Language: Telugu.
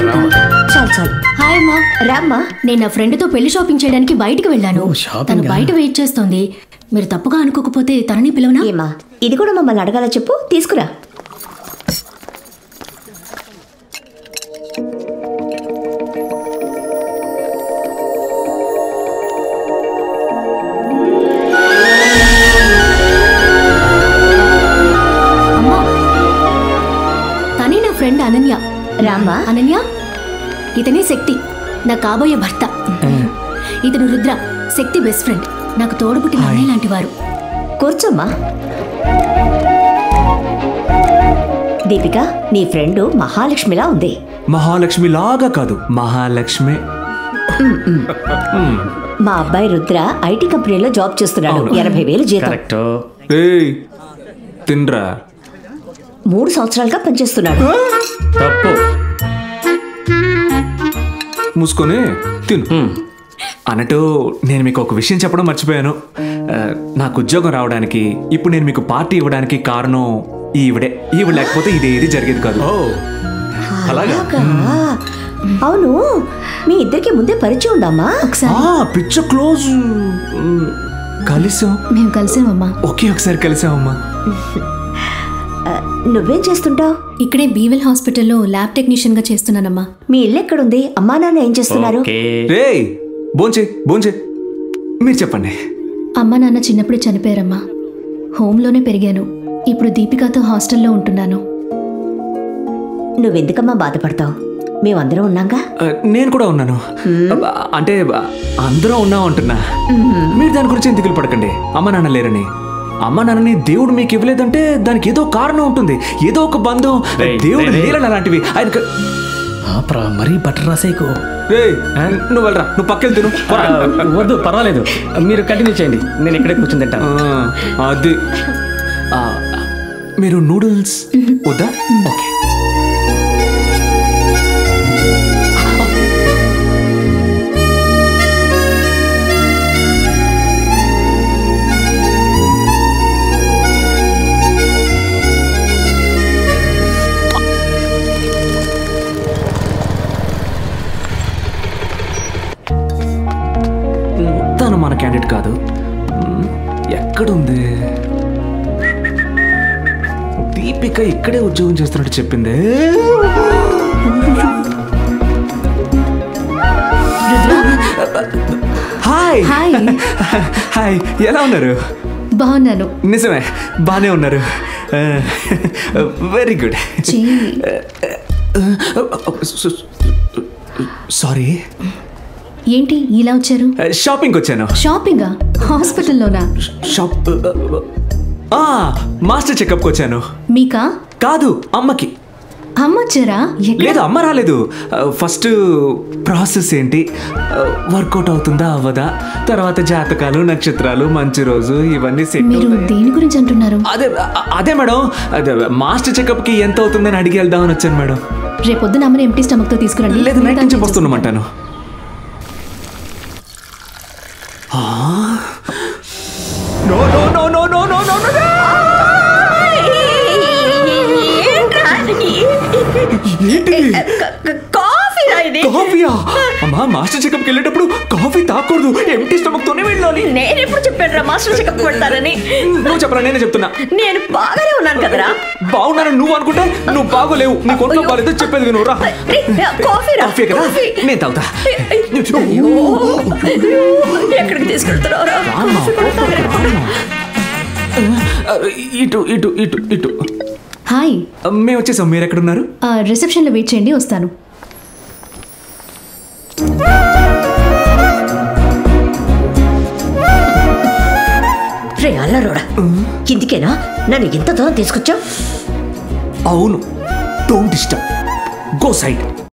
చాలు చాలు హాయ్ అమ్మా రామ్మా నేను నా ఫ్రెండ్తో పెళ్లి షాపింగ్ చేయడానికి బయటికి వెళ్ళాను ఓ, షాపింగా? తను బయట వెయిట్ చేస్తోంది మీరు తప్పుగా అనుకోకపోతే తనని పిలవనా ఏమా ఇది కూడా మమ్మల్ని అడగాల చెప్పు తీసుకురా అమ్మా తనే నా ఫ్రెండ్ అనన్య రామ్మా అనన్య ఇతనే శక్తి నా కాబోయే భర్త ఇతను రుద్ర శక్తి బెస్ట్ ఫ్రెండ్ నాకు తోడుపుట్టిన అన్నయ్య లాంటి వారు కూర్చోమ్మా దీపిక నీ ఫ్రెండ్ మహాలక్ష్మిలా ఉంది మహాలక్ష్మి లాగా కాదు మహాలక్ష్మి మా అబ్బాయి రుద్ర ఐటీ కంపెనీలో జాబ్ చేస్తున్నాడు అవును. ఎనభై వేలు జీతం కరెక్ట్ ఏయ్ తినరా మూడు సంవత్సరాలుగా పనిచేస్తున్నాడు తప్పు మూసుకొని తిను అన్నట్టు నేను మీకు ఒక విషయం చెప్పడం మర్చిపోయాను ఆ, నాకు ఉద్యోగం రావడానికి ఇప్పుడు నేను మీకు పార్టీ ఇవ్వడానికి కారణం ఈవిడే ఈవిడ లేకపోతే ఇది ఏది జరిగేది కాదు అలాగా అలాగా? అవును మీ ఇద్దరికి ముందే పరిచయం ఉందమ్మా ఒకసారి ఆ, పిచ్చ క్లోజ్ మ్, కలిసాం మేము కలిసామమ్మా ఒకే ఒకసారి కలిసామమ్మా ఆ, నువ్వేం చేస్తుంటావు ఇక్కడే బీవెల్ హాస్పిటల్లో ల్యాబ్ టెక్నీషియన్ గా చేస్తున్నానమ్మా మీ ఇల్లు ఎక్కడుంది అమ్మా నాన్న ఏం చేస్తున్నారు ఓకే రే భోంచే భోంచే మీరు చెప్పండి అమ్మ నాన్న చిన్నప్పుడే చనిపోయారమ్మా హోమ్లోనే పెరిగాను ఇప్పుడు దీపికతో హాస్టల్లో ఉంటున్నాను నువ్వెందుకమ్మా బాధపడతావు మేమందరం ఉన్నాగా ఆ, నేను కూడా ఉన్నాను అబ్బా, అంటే ఆ, అందరం ఉన్నాం అంటున్నా మీరు దాని గురించి ఏం దిగులు పడకండి అమ్మ నాన్న లేరని అమ్మ నాన్నని దేవుడు మీకు ఇవ్వలేదంటే దానికి ఏదో కారణం ఉంటుంది ఏదో ఒక బంధం రేయ్, దేవుడు రేయ్, రేయ్. లేరని అలాంటివి ఆయన ఆపరా మరీ బటర్ రాసేకు నువ్వు వెళ్ళరా నువ్వు పక్కకి తిను వద్దు పర్వాలేదు మీరు కంటిన్యూ చేయండి నేను ఇక్కడే కూర్చుని తింటాను ఆ, అది ఆ, మీరు నూడిల్స్ వద్దా ఓకే తను మన క్యాండిడేట్ కాదు మ్, ఎక్కడుంది దీపిక ఇక్కడే ఉద్యోగం చేస్తున్నట్టు చెప్పింది హాయ్ హాయ్ హాయ్ ఎలా ఉన్నారు బాగున్నాను నిజమే బానే ఉన్నారు వెరీ గుడ్ చీ సారీ ఏంటి ఇలా వచ్చారు షాపింగ్కి వచ్చాను షాపింగా హాస్పిటల్లోనా షాప్ ఆ, మాస్టర్ చెకప్కి వచ్చాను మీకా కాదు అమ్మకి అమ్మ వచ్చారా ఎక్కడ లేదు అమ్మ రాలేదు ఆ, ఫస్ట్ ప్రాసెస్ ఏంటి ఆ, వర్కౌట్ అవుతుందా అవ్వదా తర్వాత జాతకాలు నక్షత్రాలు మంచి రోజు ఇవన్నీ సెట్ మీరు దేని గురించి అంటున్నారు అదే అ- అదే మేడం అదే మాస్టర్ చెకప్కి ఎంత అవుతుందని అడిగి వెళ్దామని వచ్చాను మేడం రేపొద్దున అమ్మని ఎంటీ స్టమక్ తో తీసుకురండి లేదు నైట్ మిగతా నుంచి నేను వస్తున్నామంటాను no no no no no no no no coffee ఇది కాఫీయా అమ్మా మాస్టర్ చెకప్కి వెళ్ళేటప్పుడు కాఫీ తాకూడదు ఎంటీ స్టమక్ తోనే వెళ్ళాలి నేను ఎప్పుడు చెప్పాను రా మాస్టర్ చెకప్ పెడతారని నువ్వు చెప్పరా నేనే చెప్తున్నా నేను బాగానే ఉన్నాను కదరా బాగున్నానని నువ్వు అనుకుంటే నువ్వు బాగోలేవు నీ కొంట్లో బాగాలేదు చెప్పేది విను రా కాఫీ రా కాఫీ కదా కాఫీ నేను తాగుతా అయ్యో, ఎక్కడికి తీసుకెళ్తున్నావురా రామ్మా, రామ్మా. ఆ, ఇటు ఇటు ఇటు ఇటు హాయ్ ఆ, మేము వచ్చేసాం మీరు ఎక్కడున్నారు ఆ, రిసెప్షన్లో వెయిట్ చేయండి వస్తాను రే అల్లరోడా ఇందుకేనా నన్ను ఇంత దూరం తీసుకొచ్చావు అవును డోంట్ డిస్టర్బ్ గో సైడ్